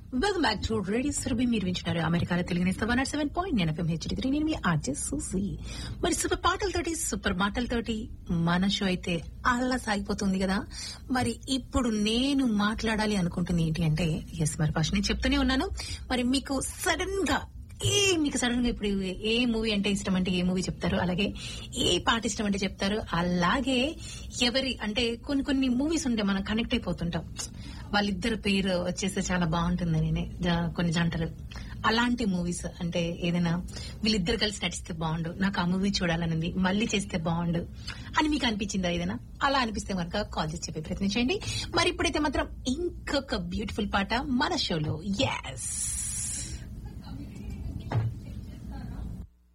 welcome back to radio Surabhi మీరు వింటున్నారు అమెరికాలో తెలుగు నేస్తా వన్ సెవెన్ పాయింట్ నేను ఎఫ్ఎం హెచ్డి త్రీ నేను మీ ఆర్జే సూసి మరి సూపర్ పాటలతోటి సూపర్ మాటలతోటి మన షో అయితే అలా సాగిపోతుంది కదా మరి ఇప్పుడు నేను మాట్లాడాలి అనుకుంటుంది ఏంటి అంటే ఎస్ మరి ఫస్ట్ నేను చెప్తూనే ఉన్నాను మరి మీకు సడన్ గా ఏ మీకు సడన్ గా ఇప్పుడు ఏ మూవీ అంటే ఇష్టం అంటే ఏ మూవీ చెప్తారు అలాగే ఏ పాట ఇష్టం అంటే చెప్తారు అలాగే ఎవరి అంటే కొన్ని కొన్ని మూవీస్ ఉంటే మనం కనెక్ట్ అయిపోతుంటాం వాళ్ళిద్దరు పేరు వచ్చేస్తే చాలా బాగుంటుందని జ- కొన్ని జంటలు అలాంటి మూవీస్ అంటే ఏదైనా వీళ్ళిద్దరు కలిసి నటిస్తే బాగుండు నాకు ఆ మూవీ చూడాలనుంది మళ్ళీ చేస్తే బాగుండు అని మీకు అనిపించిందా ఏదైనా అలా అనిపిస్తే కనుక కాల్ చేసి చెప్పే ప్రయత్నం చేయండి మరి ఇప్పుడైతే మాత్రం ఇంకొక బ్యూటిఫుల్ పాట మన షోలో ఎస్